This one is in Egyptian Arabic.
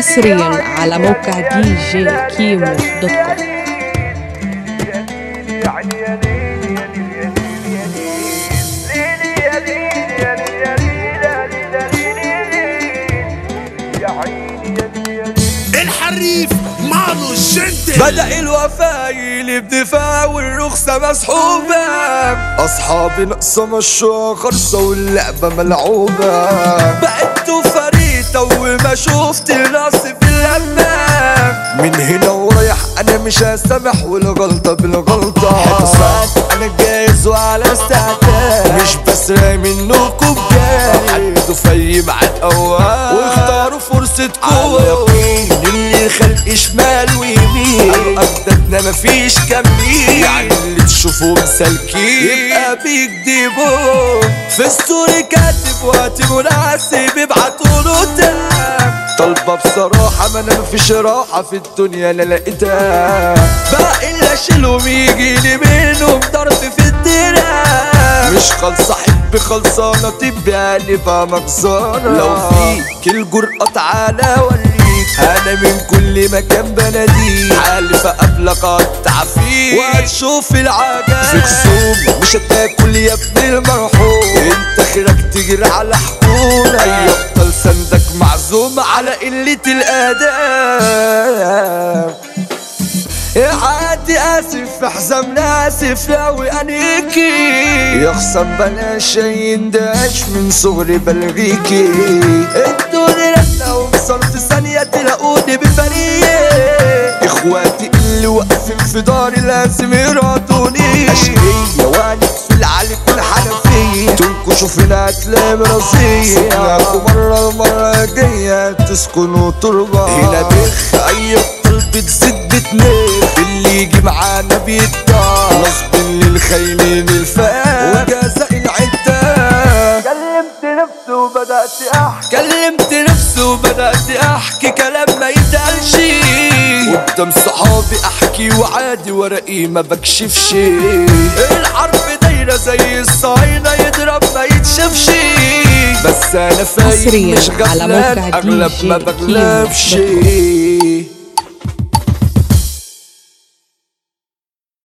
حصريا على موقع دي جي كيمو دوت كوم الحريف مالو الجنتل بدأ الوفايل بدفاع والرخصة مسحوبة أصحابي ناقصة مشروع خرصة واللعبة ملعوبة بقيتوا فريدة وما شفت راسي في الأمام من هنا ورايح أنا مش هسامح والغلطة بالغلطة هتصاد أنا جاهز وعلى استعداد مش بسرق منكم جاي حدوا في ميعاد أوان واختاروا فرصتكم اللي الخلق شمال ويمين قالوا أجدادنا مفيش كاملين يعني اللي تشوفوه مسالكين يبقى بيكدبوا في ستوري كاتب وقت مناسب ابعتوا له تام طالبة بصراحة ما انا مفيش راحة في الدنيا انا لقيتها باقي اللي اشيلهم يجيلي منهم ضرب في الدراع مش خالصة حب خلصانة طب قلبها مكسورة لو فيك الجرأة تعالى وريك انا من كل مكان بناديك حالف اقابلك اقطع فيك وهتشوف العجب في خصوم مش هتاكل يا ابن المرحوم انت خيرك تجري على حكومة يبطل سندك معزوم على قلة الاداب يا عادي اسف في حزام ناسف لو انيكي يا خصم بلاش يندهش من صغري بلغيكي الدنيا رحلة وصلت ثانية تلاقوني بفريق اخواتي اللي واقفين في داري لازم يرادوني اشقية وانك في العلي كل حنفية تنكشوا فينا هتلاقي مرضية سيبناكوا مرة المرة الجاية تسكنوا تربة هنا بخ اي طلب تزيد بتنف اللي يجي معانا بيتضاع نصب للخاينين الفاق وجزاء العدة كلمت نفسي وبدأت احكي كلمت نفسي وبدأت احكي كلام ما يتقالش قدام صحابي احكي وعادي ورقي ما بكشفش الحرب دايرة زي الصهاينة يضرب ما يتشافش بس انا فايق حصرياً مش على غفلان موقع اغلب DJ ما كيمو بغلبش